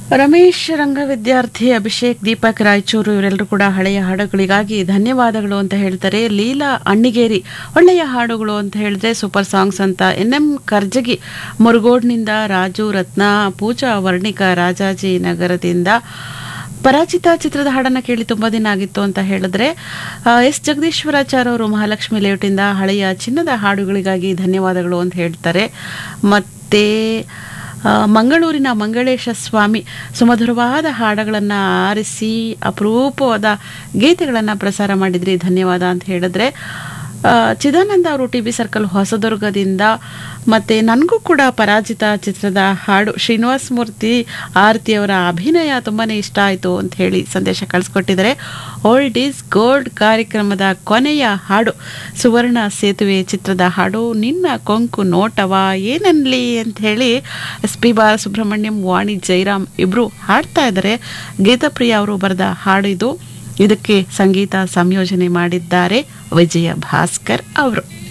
ರಮೇಶ್ ರಂಗ ವಿದ್ಯಾರ್ಥಿ ಅಭಿಷೇಕ್ ದೀಪಕ್ ರಾಯಚೂರು ಇವರೆಲ್ಲರೂ ಕೂಡ ಹಳೆಯ ಹಾಡುಗಳಿಗಾಗಿ ಧನ್ಯವಾದಗಳು ಅಂತ ಹೇಳ್ತಾರೆ ಲೀಲಾ ಅಣ್ಣಿಗೇರಿ ಒಳ್ಳೆಯ ಹಾಡುಗಳು ಅಂತ ಹೇಳಿದ್ರೆ ಸೂಪರ್ ಸಾಂಗ್ಸ್ ಅಂತ ಎನ್ ಎಂ ಕರ್ಜಗಿ ಮುರುಗೋಡ್ನಿಂದ ರಾಜು ರತ್ನ ಪೂಜಾ ವರ್ಣಿಕ ರಾಜಾಜಿ ನಗರದಿಂದ ಪರಾಜಿತ ಚಿತ್ರದ ಹಾಡನ್ನು ಕೇಳಿ ತುಂಬ ದಿನ ಆಗಿತ್ತು ಅಂತ ಹೇಳಿದ್ರೆ ಆ, ಎಸ್ ಜಗದೀಶ್ವರಾಚಾರ್ಯ ಅವರು ಮಹಾಲಕ್ಷ್ಮಿ ಲೇಔಟಿಂದ ಹಳೆಯ ಚಿನ್ನದ ಹಾಡುಗಳಿಗಾಗಿ ಧನ್ಯವಾದಗಳು ಅಂತ ಹೇಳ್ತಾರೆ ಮತ್ತೆ ಆ, ಮಂಗಳೂರಿನ ಮಂಗಳೇಶ ಸ್ವಾಮಿ ಸುಮಧುರವಾದ ಹಾಡುಗಳನ್ನು ಆರಿಸಿ ಅಪರೂಪವಾದ ಗೀತೆಗಳನ್ನು ಪ್ರಸಾರ ಮಾಡಿದ್ರಿ ಧನ್ಯವಾದ ಅಂತ ಹೇಳಿದ್ರೆ ಆ, ಚಿದಾನಂದ ಅವರು ಟಿ ಬಿ ಸರ್ಕಲ್ ಹೊಸದುರ್ಗದಿಂದ ಮತ್ತು ನನಗೂ ಕೂಡ ಪರಾಜಿತ ಚಿತ್ರದ ಹಾಡು ಶ್ರೀನಿವಾಸ ಮೂರ್ತಿ ಆರತಿಯವರ ಅಭಿನಯ ತುಂಬಾ ಇಷ್ಟ ಆಯಿತು ಅಂತ ಹೇಳಿ ಸಂದೇಶ ಕಳಿಸ್ಕೊಟ್ಟಿದ್ದಾರೆ ಓಲ್ಡ್ ಈಸ್ ಗೋಲ್ಡ್ ಕಾರ್ಯಕ್ರಮದ ಕೊನೆಯ ಹಾಡು ಸುವರ್ಣ ಸೇತುವೆ ಚಿತ್ರದ ಹಾಡು ನಿನ್ನ ಕೊಂಕು ನೋಟವ ಏನನ್ಲಿ ಅಂತ ಹೇಳಿ ಎಸ್ ಪಿ ಬಾಲಸುಬ್ರಹ್ಮಣ್ಯಂ ವಾಣಿ ಜೈರಾಮ್ ಇಬ್ಬರು ಹಾಡ್ತಾ ಇದ್ದಾರೆ ಗೀತಪ್ರಿಯ ಅವರು ಬರೆದ ಹಾಡು ಇದು ಇದಕ್ಕೆ ಸಂಗೀತ ಸಂಯೋಜನೆ ಮಾಡಿದ್ದಾರೆ ವಿಜಯ ಭಾಸ್ಕರ್ ಅವರು